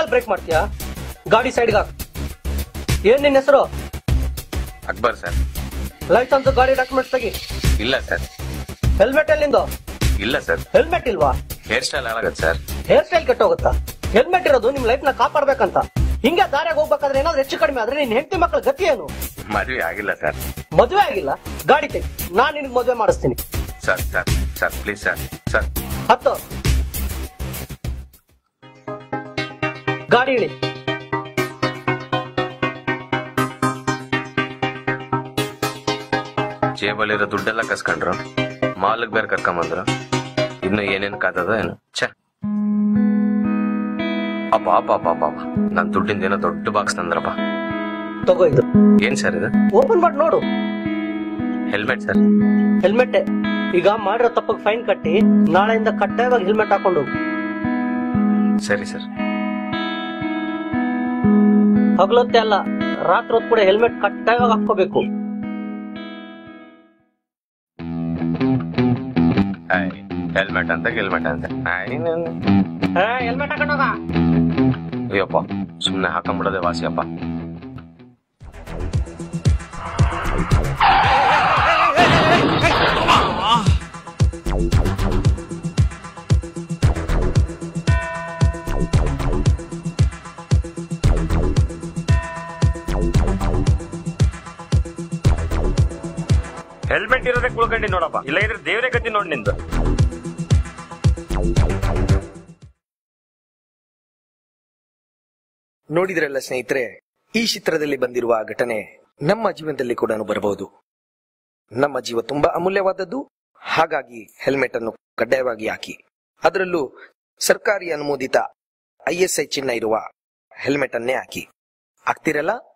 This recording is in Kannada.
ಸಿಗ್ನಲ್ ಬ್ರೇಕ್ ಮಾಡ್ತೀಯಾ ಗಾಡಿ ಸೈಡ್ಗೆ ಹಾಕ್ ಏನ್ ನಿನ್ನ ಹೆಸರು ಅಕ್ಬರ್ ಸರ್ ಲೈಸೆನ್ಸ್ ಗಾಡಿ ಡಾಕ್ಯುಮೆಂಟ್ಸ್ ತೆಗಿ ಇಲ್ಲ ಸರ್ ಹೆಲ್ಮೆಟ್ ಎಲ್ಲಿಂದು ಇಲ್ಲ ಸರ್ ಹೆಲ್ಮೆಟ್ ಇಲ್ವಾ ಹೇರ್ ಸ್ಟೈಲ್ ಹಾಳಾಗತ್ತೆ ಸರ್ ಹೇರ್ ಸ್ಟೈಲ್ ಕೆಟ್ಟೋಗುತ್ತಾ ಹೆಲ್ಮೆಟ್ ಇರೋದು ನಿಮ್ ಲೈಫ್ ನ ಕಾಪಾಡ್ಬೇಕಂತ ಹಿಂಗೆ ದಾರಿಯಾಗ ಹೋಗ್ಬೇಕಾದ್ರೆ ಏನಾದ್ರು ಹೆಚ್ಚು ಕಡಿಮೆ ಆದ್ರೆ ನಿನ್ ಹೆಂಡತಿ ಮಕ್ಕಳ ಗತಿ ಏನು ಮದ್ವೆ ಆಗಿಲ್ಲ ಸರ್ ಮದುವೆ ಆಗಿಲ್ಲ ಗಾಡಿ ತೆಗಿ ನಾನ್ ನಿನಗ್ ಮದುವೆ ಮಾಡಿಸ್ತೀನಿ sir sir sir please sir sir ಹತ್ತು ಗಾಡಿ ಇಳಿ ಜೇಬಲ್ಲಿರೋ ದುಡ್ಡೆಲ್ಲ ಕಸ್ಕೊಂಡ್ರು ಮಾಲ್ಗ್ ಬೇರೆ ಕರ್ಕೊಂಬಂದ್ರು ಇನ್ನು ಏನೇನ್ ಕಾತದ ಏನು ಛೆ ಅಪ್ಪ ಅಪ್ಪ ಅಪ್ಪ ಅಪ್ಪ ಅಪ್ಪ. ನನ್ ದುಡ್ಡಿಂದ ಏನೋ ದೊಡ್ಡ ಬಾಕ್ಸ್ ತಂದ್ರಪ್ಪ ತಗೋ ಇದು ಏನ್ ಸರ್ ಇದು ಓಪನ್ ಮಾಡಿ ನೋಡು ಹೆಲ್ಮೆಟ್ ಸರ್ ಹೆಲ್ಮೆಟ್ ಈಗ ಮಾಡಿರೋ ತಪ್ಪಗ್ ಫೈನ್ ಕಟ್ಟಿ ನಾಳೆಯಿಂದ ಕಡ್ಡಾಯವಾಗಿ ಹೆಲ್ಮೆಟ್ ಹಾಕೊಂಡು ಹೋಗು. ಸರಿ ಸರ್ ಹಗಲೊತ್ತೆ ಅಲ್ಲ ರಾತ್ರಿ ಹೊತ್ತು ಕೂಡ ಹೆಲ್ಮೆಟ್ ಕಡ್ಡಾಯವಾಗಿ ಹಾಕೋಬೇಕು ಹೆಲ್ಮೆಟ್ ಅಂತ ಹೆಲ್ಮೆಟ್ ಅಂತ ಆಯ್ ನನ್- ಹೆಲ್ಮೆಟ್ ಹಾಕೊಂಡೋಗ ಅಯ್ಯಪ್ಪ ಸುಮ್ನೆ ಹಾಕೊಂಡ್ಬಿಡೋದೆ ವಾಸಿಯಪ್ಪ ಹೆಲ್ಮೆಟ್ ಇರೋದೇ ಕುಳ್ಕೊಂಡಿ ನೋಡಪ್ಪ ಇಲ್ಲ ಇದ್ರೆ ದೇವರೇ ಗತಿ ನೋಡ್ ನಿಂದು ನೋಡಿದ್ರಲ್ಲ ಸ್ನೇಹಿತರೆ ಈ ಚಿತ್ರದಲ್ಲಿ ಬಂದಿರುವ ಘಟನೆ ನಮ್ಮ ಜೀವನದಲ್ಲಿ ಕೂಡ ಬರಬಹುದು ನಮ್ಮ ಜೀವ ತುಂಬಾ ಅಮೂಲ್ಯವಾದದ್ದು ಹಾಗಾಗಿ ಹೆಲ್ಮೆಟ್ ಅನ್ನು ಕಡ್ಡಾಯವಾಗಿ ಹಾಕಿ ಅದರಲ್ಲೂ ಸರ್ಕಾರಿ ಅನುಮೋದಿತ ಐಎಸ್ಐ ಚಿಹ್ನ ಇರುವ ಹೆಲ್ಮೆಟ್ ಅನ್ನೇ ಹಾಕಿ ಆಗ್ತಿರಲ್ಲ